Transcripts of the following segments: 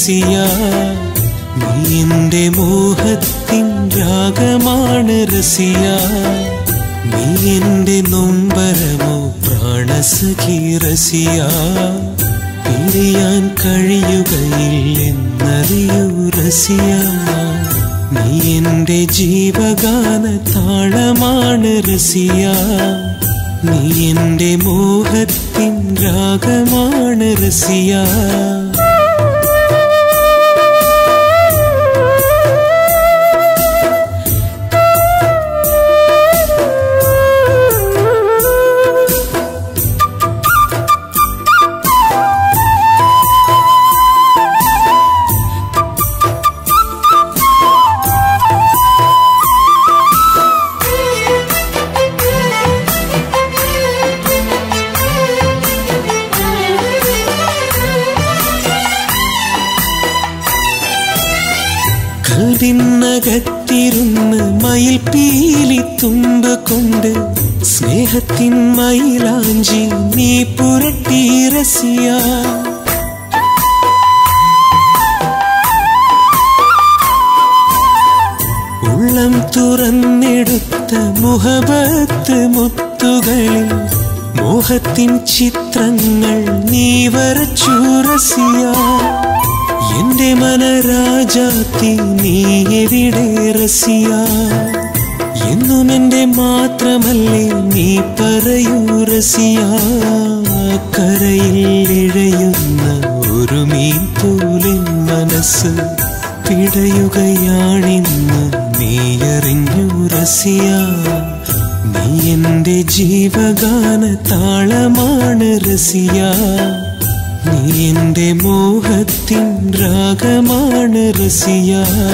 റസിയ നീ എന്റെ മോഹത്തിൻ രാഗമാണ് റസിയ നീ എന്റെ നൊമ്പരമോ പ്രാണസഖി റസിയ പിരിയാൻ കഴിയുകയില്ലെന്നറിയൂ റസിയ നീ എന്റെ ജീവഗാന താളമാണ് റസിയ നീ എന്റെ മോഹത്തിൻ രാഗമാണ് റസിയ കൽവിനകത്തിരുന്ന് മയിൽ പീലി തുമ്പ് കൊണ്ട് സ്നേഹത്തിൻ മയിലാഞ്ചി നീ പുരട്ടി റസിയ ഉള്ളം തുറന്നെടുത്ത മുഹബത്ത് മുത്തുകളിൽ മോഹത്തിൻ ചിത്രങ്ങൾ നീ വരച്ചു റസിയ എന്റെ മനരാജാത്തി നീ എവിടെ റസിയ എന്നും എന്റെ മാത്രമല്ലേ നീ പറയൂ റസിയ കരയിൽ ഇഴയുന്ന ഒരു മീൻ പോലിൻ മനസ്സ് പിടയുകയാണിന്ന് നീ അറിഞ്ഞു റസിയ നീ എന്റെ ജീവഗാന താളമാണ് റസിയ നീ എന്റെ മോഹത്തിൻ രാഗമാണ് റസിയ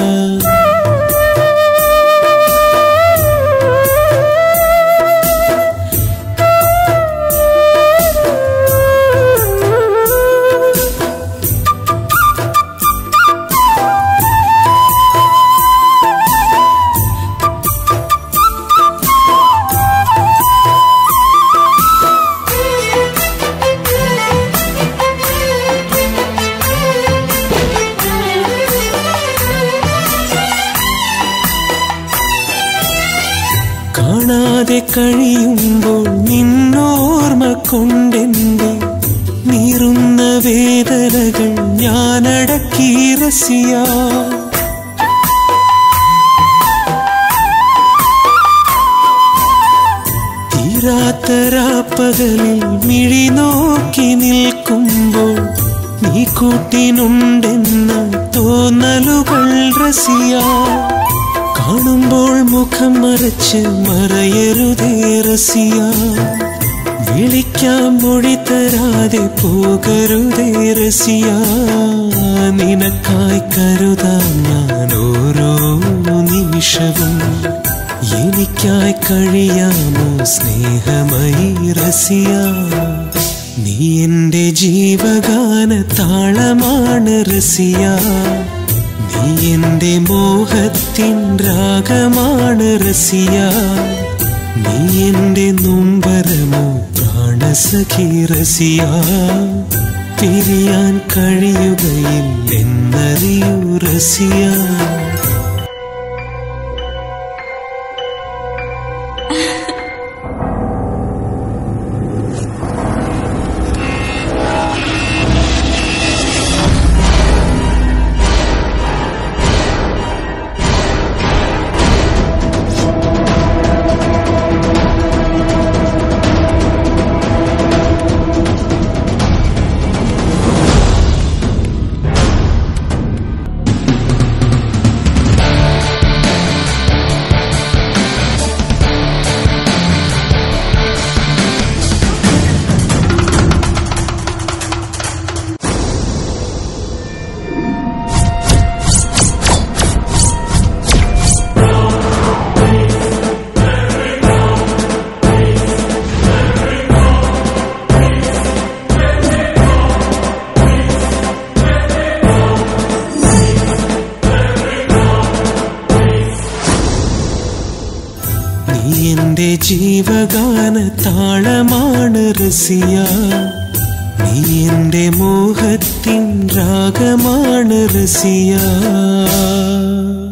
കാണാതെ കഴിയുമ്പോൾ നിന്നോർമ്മ കൊണ്ടെന്റെ നീറുന്ന വേദനകൾ ഞാനടക്കി റസിയ തീരാത്തരാപ്പകലിൽ മിഴി നോക്കി നിൽക്കുമ്പോൾ നീ കൂട്ടിനുണ്ടെന്ന തോന്നലുകൾ റസിയ കാണുമ്പോൾ മുഖം മറച്ച് മറയരുതേ റസിയ വിളിക്കാൻ മൊഴി തരാതെ പോകരുതേ റസിയ നിനക്കായി കരുതാൻ ഞാൻ ഓരോ നിമിഷവും എനിക്കായി കഴിയാമോ സ്നേഹമയി റസിയ നീ എന്റെ ജീവഗാന താളമാണ് റസിയ നീ എന്റെ മോഹത്തിൻ രാഗമാണ് റസിയ നീ എന്റെ നൊമ്പരമോ പ്രാണസഖി റസിയ പിരിയാൻ കഴിയുകയില്ലെന്നറിയൂ റസിയ നീ എന്റെ ജീവഗാന താളമാണ് റസിയ നീ നീ എന്റെ മോഹത്തിൻ രാഗമാണ് റസിയ